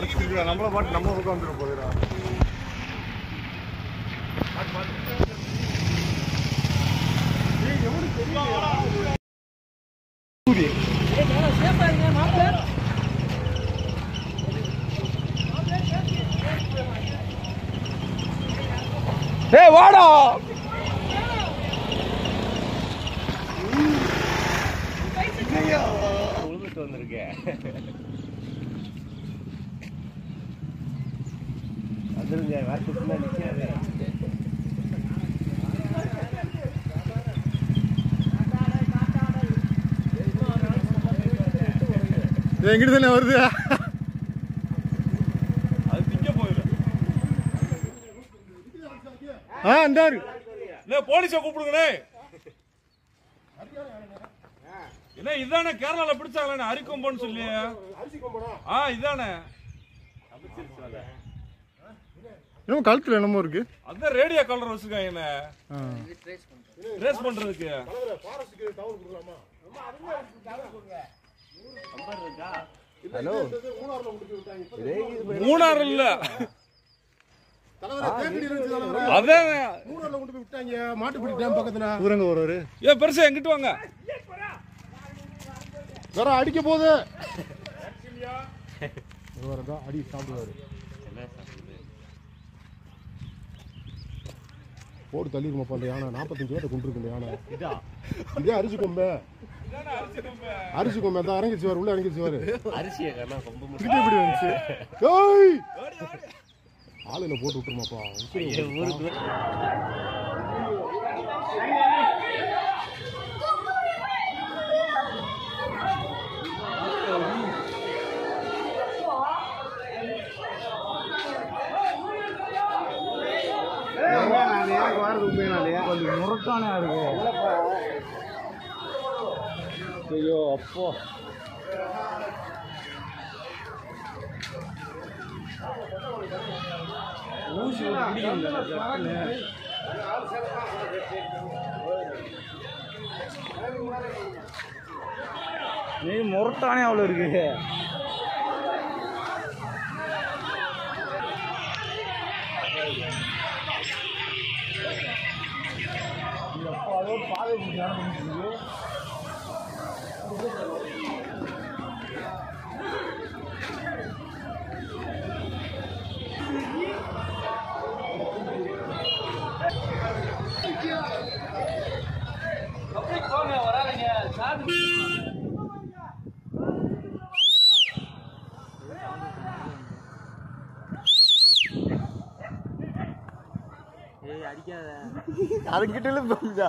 அடிச்சுட்டு நம்மள பாட்டு நம்ம உட்காந்துட்டு போகிறா ஏய் வாடா உழுந்துட்டு வந்திருக்கேன் வந்துருங்க வரத்துக்குள்ள நிக்காது எங்கிட்ட தானே வருது அது திங்க போயிடும் ஆ இந்தாரு இல்ல போலீஸ கூப்பிடுங்கண்ணே என்ன இதானே கேரளால பிடிச்சாங்களே அரிக்கொம்பன்னு சொல்லி ஆ இதானே இன்னும் கழுத்துல என்னமோ இருக்கு அதான் ரேடியோ கலர் வச்சிருக்காங்க என்ன ஆ. ரேஸ் பண்றதுக்கு ஹலோ மூணாறு இல்ல அதான் மூணாறுல கொண்டு போய் விட்டாங்க மாட்டுப்பிடி டேம் பக்கத்துல ஊரங்க ஒருவரு ஏ பெருசா எங்கிட்டு வாங்க வேற அடிக்க போகுது இவர்தான் அடி சாப்பிடுவாரு போடு தள்ளிருமாப்பா அந்த யானை நாற்பத்தஞ்சு பேர்ட்ட கொண்டு இருக்கு யானை இதே அரிசி கொம்பை அரிசி கொம்பை தான் இறங்கிச்சு வாரு உள்ள இறங்கிச்சு வாரு அரிசியை கண்ணா ரொம்ப திருப்பி இப்படி வந்துச்சு ஏய் ஆளுல போட்டு விட்டுருமாப்பா ஊருக்கு கொஞ்சம் முரட்டானே இருக்கு ஐயோ அப்போ ஊசி ஒரு பிடிக்கும் இந்த ஜட்டுன்னு. நீ முரட்டானே அவ்வளோ இருக்கு அதுக்கிட்ட போகுதா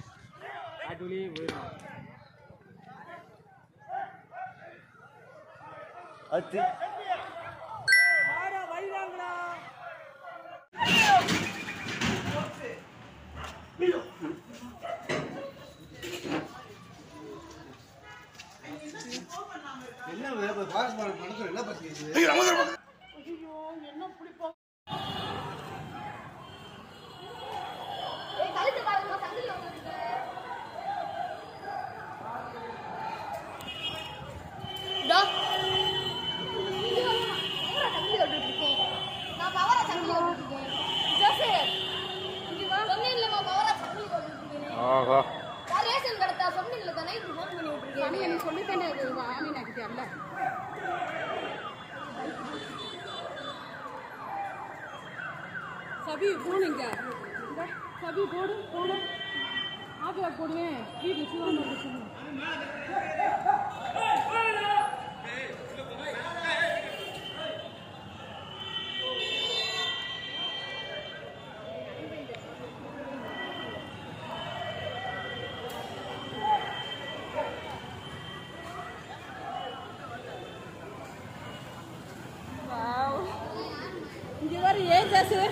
அது ஏய், கழுத்து பாருங்க, சங்கிலி வந்துருக்கு. இதோ. இங்க வா, எங்கடா சங்கிலி ஓட்டிட்டு இருக்கேன்? நான் பவரா சங்கிலி ஓட்டிட்டு இருக்கேன். ஜோசப், இங்க வா. சொன்னேன்லம்மா, பவரா சங்கிலி ஓட்டிட்டு இருக்கேன்னு. ஆஹா நான் ரேஷன் கடை சொன்னீங்கல்ல தானே, இப்படி phone பண்ணி விட்டுருக்கேன். எனக்கு சொல்லித்தானே இருக்கு, ஆமீனா கிட்டேல்ல. சபி போனுங்க சபி போடு போடு ஆப்பியா போடுவேன் வீட்டில் சிவன் வந்து சொல்லு இங்கே வர ஏன் ஜாசு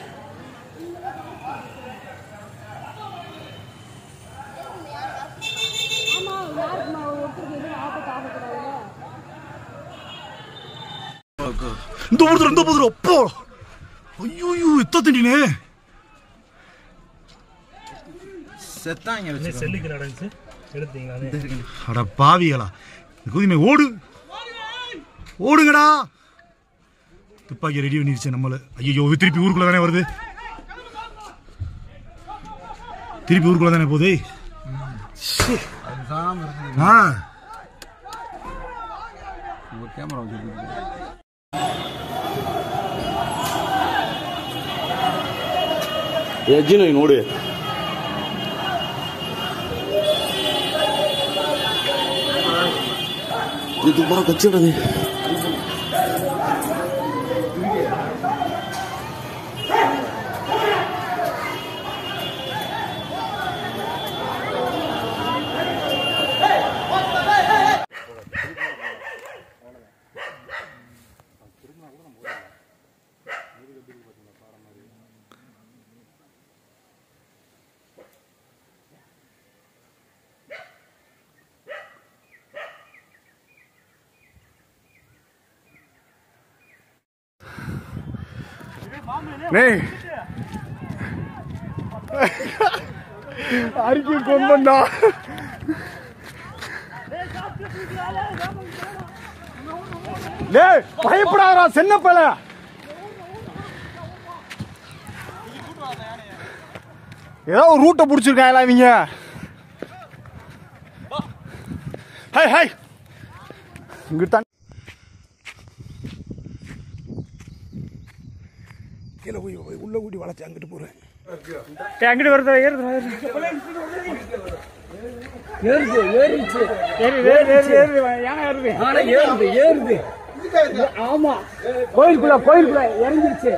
ஆமா யாருக்கு ஒருத்தருக்கு எதுவும் ஆபத்து ஆகக்கூடாதுல்ல இந்த போதுரு இந்த போதுரு அப்போ ஐயோ எத்த திண்டினே செத்தாங்க செல்லுக்கு நடந்துச்சு எடுத்தீங்களா அட பாவிகளா குதிமை ஓடு ஓடுங்கடா துப்பாக்கி ரெடி பண்ணிருச்சு நம்மள ஐயோ திருப்பி ஊருக்குள்ள தானே வருது திருப்பி ஊருக்குள்ள தானே போகுது ஷே. ஆ ಅಜ್ಜಿನ ನೋಡಿ ಇದು ಬರೋ ಕಚ್ಚಿಡದೆ அறிக்கை கொம்பண்டா டேய் பயப்படாதடா சின்னப்பல ஏதோ ஒரு ரூட்டை பிடிச்சிருக்காங்களா இவங்க ஹை ஹை இங்கிட்ட தான் கீழே போய் போய் உள்ள கூட்டி வளர்ச்சி அங்கிட்டு போறேன் அங்கிட்டு வருதா ஏறுது ஏறுது ஏறிச்சு ஏறி ஏறி ஏறி ஏறி யானை ஏறுது ஆனா ஏறுது ஏறுது ஆமா கோயிலுக்குள்ள கோயிலுக்குள்ள இறங்கிருச்சு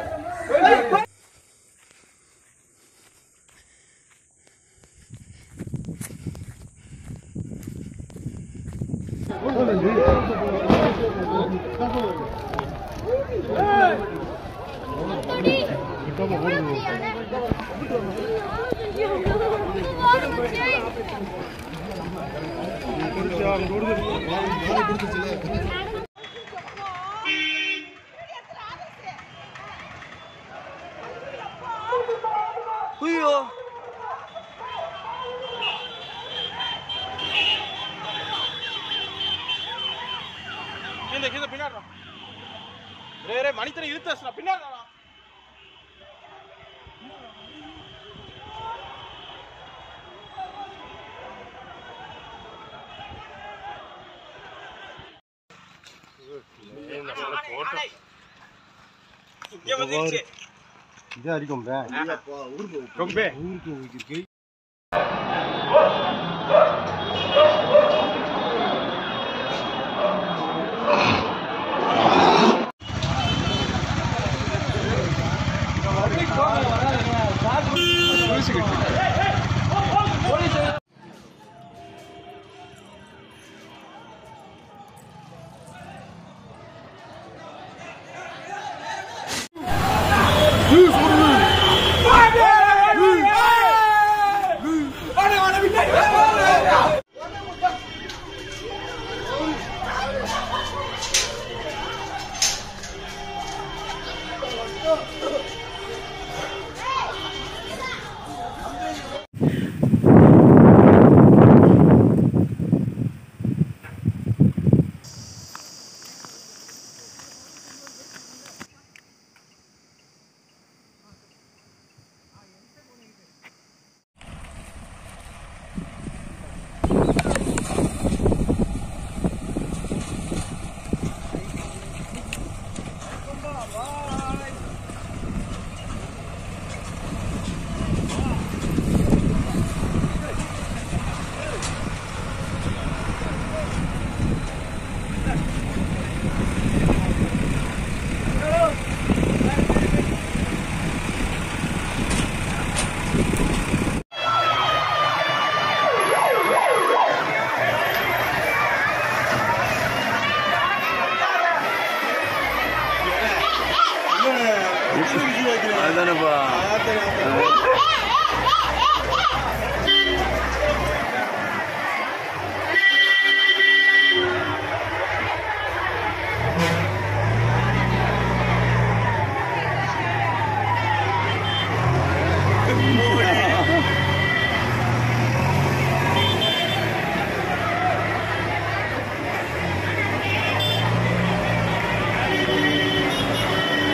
ஆ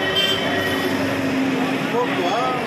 போடுவா